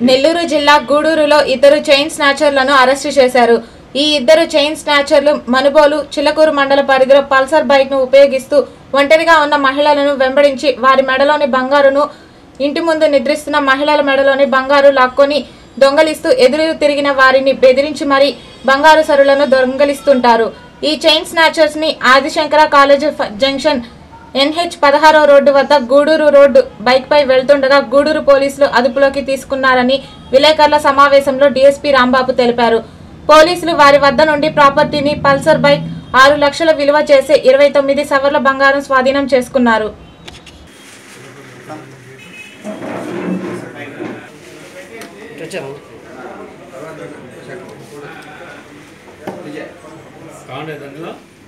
నెల్లూరు జిల్లా గూడూరులో ఇద్దరు చైన్ స్నాచర్లను అరెస్టు చేశారు ఈ ఇద్దరు చైన్ స్నాచర్లు మనుబోలు చిలకూరు మండల పరిధిలో పల్సర్ బైక్ ను ఉపయోగిస్తూ ఒంటరిగా ఉన్న మహిళలను వెంబడించి వారి మెడలోని బంగారును ఇంటి ముందు నిద్రిస్తున్న మహిళల మెడలోని బంగారు లాక్కొని దొంగలిస్తూ ఎదురు తిరిగిన వారిని బెదిరించి మరీ బంగారు సరులను దొంగలిస్తుంటారు ఈ చైన్ స్నాచర్స్ ని ఆదిశంకర కాలేజ్ ఫ- జంక్షన్ ఎన్హెచ్ పదహారో రోడ్డు వద్ద గూడూరు రోడ్డు బైక్ పై వెళ్తుండగా గూడూరు పోలీసులు అదుపులోకి తీసుకున్నారని విలేకరుల సమావేశంలో డీఎస్పీ రాంబాబు తెలిపారు పోలీసులు వారి వద్ద నుండి ప్రాపర్టీని పల్సర్ బైక్ ఆరు లక్షల విలువ చేసే ఇరవై తొమ్మిది సవర్ల బంగారం స్వాధీనం చేసుకున్నారు కావండి దాంట్లో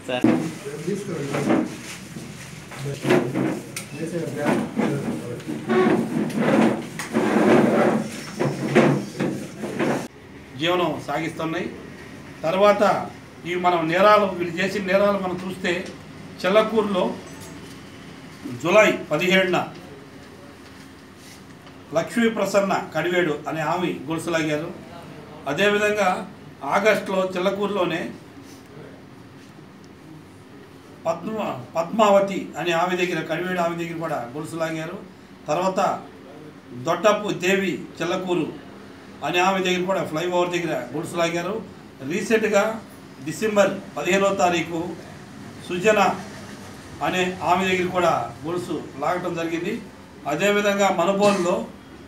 జీవనం సాగిస్తున్నాయి తర్వాత ఇవి మనం నేరాలు వీళ్ళు చేసిన నేరాలు మనం చూస్తే చెల్లకూరులో జులై పదిహేడున లక్ష్మీ ప్రసన్న కడివేడు అనే ఆమె గొలుసులాగారు అదేవిధంగా ఆగస్టులో చిల్లకూరులోనే పద్మ పద్మావతి అనే ఆమె దగ్గర కడివేడు ఆమె దగ్గర కూడా గొలుసు లాగారు తర్వాత దొడ్డపు దేవి చిల్లకూరు అనే ఆమె దగ్గర కూడా ఫ్లైఓవర్ దగ్గర గొలుసు లాగారు రీసెంట్గా డిసెంబర్ పదిహేనవ తారీఖు సుజన అనే ఆమె దగ్గర కూడా గొలుసు లాగటం జరిగింది అదేవిధంగా మనబోలులో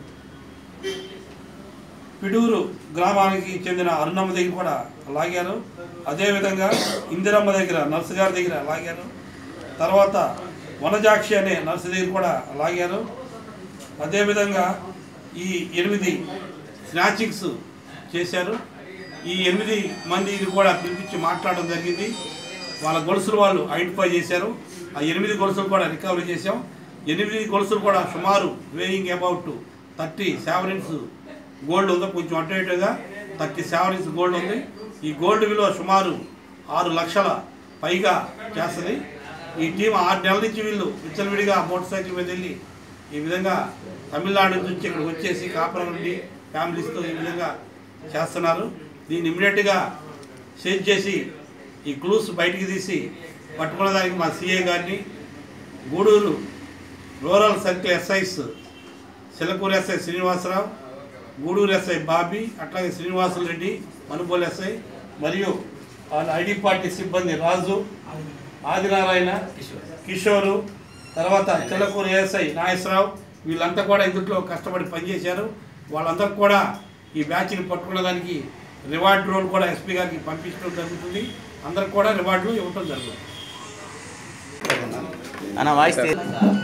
పిడూరు గ్రామానికి చెందిన అరుణమ్మ దగ్గర కూడా లాగారు అదేవిధంగా ఇందిరమ్మ దగ్గర నర్సు గారి దగ్గర లాగారు తర్వాత వనజాక్షి అనే నర్సు దగ్గర కూడా లాగారు అదేవిధంగా ఈ ఎనిమిది స్నాచింగ్స్ చేశారు ఈ ఎనిమిది మందిని కూడా పిలిపించి మాట్లాడడం జరిగింది వాళ్ళ గొలుసులు వాళ్ళు ఐడెంటిఫై చేశారు ఆ ఎనిమిది గొలుసులు కూడా రికవరీ చేశాం ఎనిమిది గొలుసులు కూడా సుమారు weighing about thirty sevens gold ఉందో కొంచెం అటు ఇటుగా థర్టీ సెవెన్స్ గోల్డ్ ఉంది ఈ గోల్డ్ విలువ సుమారు ఆరు లక్షల పైగా చేస్తుంది ఈ టీం ఆరు నెలల నుంచి వీళ్ళు విచ్చలవిడిగా మోటార్ సైకిల్ మీద వెళ్ళి ఈ విధంగా తమిళనాడు నుంచి ఇక్కడికి వచ్చేసి కాపురం నుండి ఫ్యామిలీస్తో ఈ విధంగా చేస్తున్నారు దీన్ని ఇమీడియట్గా సేజ్ చేసి ఈ క్లూస్ బయటికి తీసి పట్టుకున్న దానికి మా సిఏ గారిని Gudur rural circle SIs Chilakuru SI Srinivasarao Gudur SI Bobby అట్లాగే శ్రీనివాసులు రెడ్డి మనుబోలు ఎస్ఐ మరియు వాళ్ళ ఐడి పార్టీ సిబ్బంది రాజు ఆదినారాయణ కిషోరు తర్వాత చిలకూరు ఎస్ఐ నాగేశ్వరరావు వీళ్ళంతా కూడా ఇందులో కష్టపడి పనిచేశారు వాళ్ళందరూ కూడా ఈ బ్యాచ్ని పట్టుకున్న దానికి రివార్డ్ రోల్ కూడా ఎస్పీ గారికి పంపించడం జరుగుతుంది అందరికి కూడా రివార్డులు ఇవ్వటం జరుగుతుంది అన్న వాయిస్ తీ-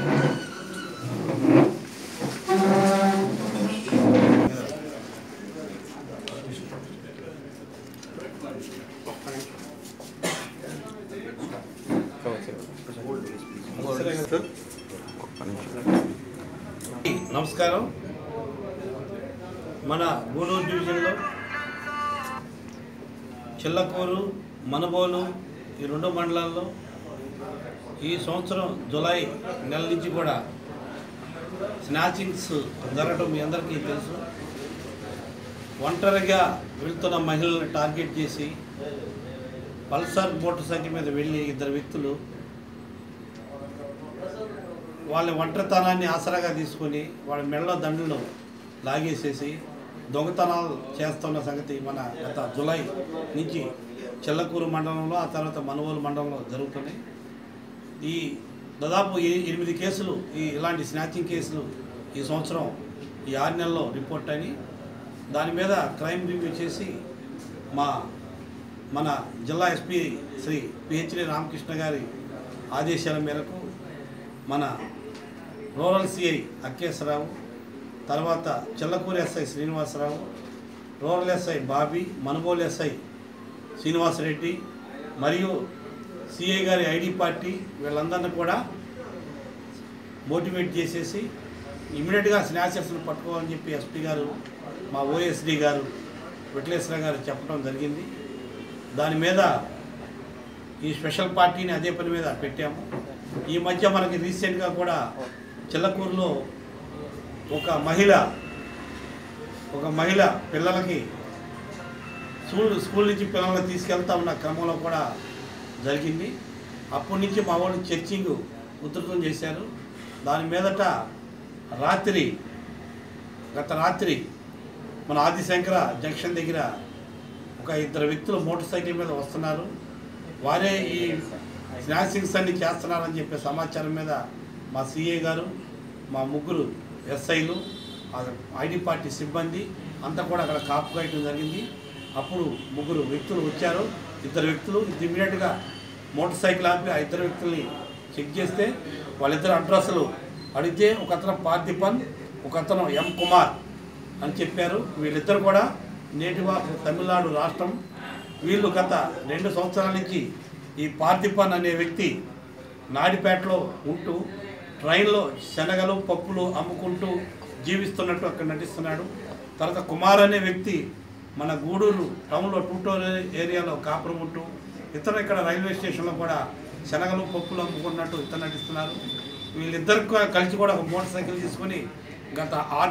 నమస్కారం మన గూడూరు డివిజన్లో చిల్లకూరు మనబోలు ఈ రెండు మండలాల్లో ఈ సంవత్సరం జులై నెల నుంచి కూడా స్నాచింగ్స్ జరగడం మీ అందరికీ తెలుసు ఒంటరిగా వెళ్తున్న మహిళలను టార్గెట్ చేసి పల్సర్ మోటార్ సైకిల్ మీద వెళ్ళి ఇద్దరు వ్యక్తులు వాళ్ళ ఒంటరితనాన్ని ఆసరాగా తీసుకొని వాళ్ళ మెడలో దండలు లాగేసేసి దొంగతనాలు చేస్తున్న సంగతి మన గత జులై నుంచి చెల్లకూరు మండలంలో ఆ తర్వాత మనవోలు మండలంలో జరుగుతున్నాయి ఈ దాదాపు ఎ- ఎనిమిది కేసులు ఈ ఇలాంటి స్నాచింగ్ కేసులు ఈ సంవత్సరం ఈ ఆరు నెలల్లో రిపోర్ట్ అయినాయి దాని మీద క్రైమ్ రివ్యూ చేసి మా మన జిల్లా ఎస్పీ శ్రీ పిహెచ్డి రామకృష్ణ గారి ఆదేశాల మేరకు మన రూరల్ సిఐ అక్కేశ్వరరావు తర్వాత Chellakuru SI Srinivasarao rural SI Bobby Manubolu SI Srinivasareddy మరియు సిఐ గారి ఐడి పార్టీ వీళ్ళందరినీ కూడా మోటివేట్ చేసేసి ఇమీడియట్గా స్నాచర్స్ని పట్టుకోవాలని చెప్పి ఎస్పీ గారు మా ఓఎస్డి గారు విఠలేశ్వర గారు చెప్పడం జరిగింది దాని మీద ఈ స్పెషల్ పార్టీని అదే పని మీద పెట్టాము ఈ మధ్య మనకి రీసెంట్గా కూడా చిల్లకూరులో ఒక మహిళ ఒక మహిళ పిల్లలకి స్కూల్ స్కూల్ నుంచి పిల్లల్ని తీసుకెళ్తా ఉన్న క్రమంలో కూడా జరిగింది అప్పటి నుంచి మా వాళ్ళు చర్చింగ్ ఉధృతం చేశారు దాని మీదట రాత్రి గత రాత్రి మన ఆదిశంకర జంక్షన్ దగ్గర ఒక ఇద్దరు వ్యక్తులు మోటార్ సైకిల్ మీద వస్తున్నారు వారే ఈ స్నాచింగ్స్ అన్ని చేస్తున్నారని చెప్పే సమాచారం మీద మా సిఏ గారు మా ముగ్గురు ఎస్ఐలు ఐడి పార్టీ సిబ్బంది అంతా కూడా అక్కడ కాపు కాయటం జరిగింది అప్పుడు ముగ్గురు వ్యక్తులు వచ్చారు ఇద్దరు వ్యక్తులు ఇమ్మీడియట్గా మోటార్ సైకిల్ ఆపి ఆ ఇద్దరు వ్యక్తుల్ని చెక్ చేస్తే వాళ్ళిద్దరు అడ్రస్లు అడిగితే ఒక అతను పార్థిపన్ ఒక అతను ఎం కుమార్ అని చెప్పారు వీళ్ళిద్దరు కూడా నేటివ్ ఆఫ్ తమిళనాడు రాష్ట్రం వీళ్ళు గత రెండు సంవత్సరాల నుంచి ఈ పార్థిపన్ అనే వ్యక్తి నాడిపేటలో ఉంటూ ట్రైన్లో శనగలు పప్పులు అమ్ముకుంటూ జీవిస్తున్నట్టు అక్కడ నటిస్తున్నాడు తర్వాత కుమార్ అనే వ్యక్తి మన గూడూరు టౌన్లో టూటోర్ ఏరియాలో కాపురం ఉంటూ ఇతను ఇక్కడ రైల్వే స్టేషన్లో కూడా శనగలు పప్పులు అమ్ముకున్నట్టు ఇతను నటిస్తున్నారు వీళ్ళిద్దరు కలిసి కూడా ఒక మోటార్ సైకిల్ తీసుకొని గత ఆరు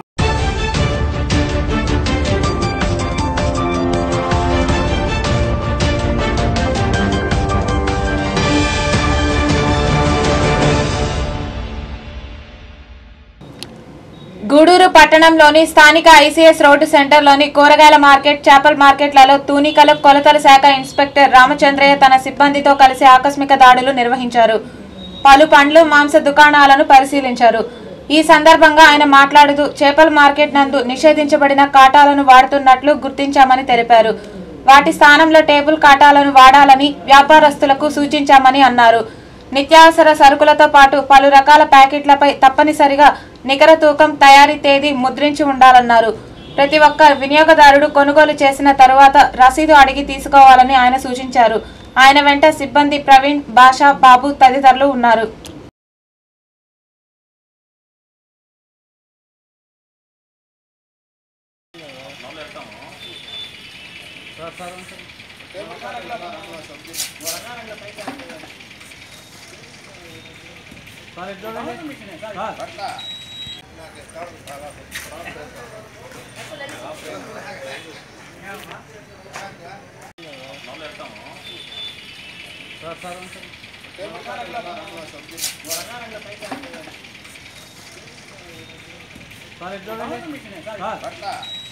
గూడూరు పట్టణంలోని స్థానిక ఐసీఎస్ రోడ్డు సెంటర్లోని కూరగాయల మార్కెట్ చేపల మార్కెట్లలో తూనికలు కొలతల శాఖ ఇన్స్పెక్టర్ రామచంద్రయ్య తన సిబ్బందితో కలిసి ఆకస్మిక దాడులు నిర్వహించారు పలు పండ్లు మాంస దుకాణాలను పరిశీలించారు ఈ సందర్భంగా ఆయన మాట్లాడుతూ చేపల మార్కెట్ నందు నిషేధించబడిన కాటాలను వాడుతున్నట్లు గుర్తించామని తెలిపారు వాటి స్థానంలో టేబుల్ కాటాలను వాడాలని వ్యాపారస్తులకు సూచించామని అన్నారు నిత్యావసర సరుకులతో పాటు పలు రకాల ప్యాకెట్లపై తప్పనిసరిగా నికర తూకం తయారీ తేదీ ముద్రించి ఉండాలన్నారు ప్రతి ఒక్క వినియోగదారుడు కొనుగోలు చేసిన తరువాత రసీదు అడిగి తీసుకోవాలని ఆయన సూచించారు ఆయన వెంట సిబ్బంది ప్రవీణ్ భాషా బాబు తదితరులు ఉన్నారు సార్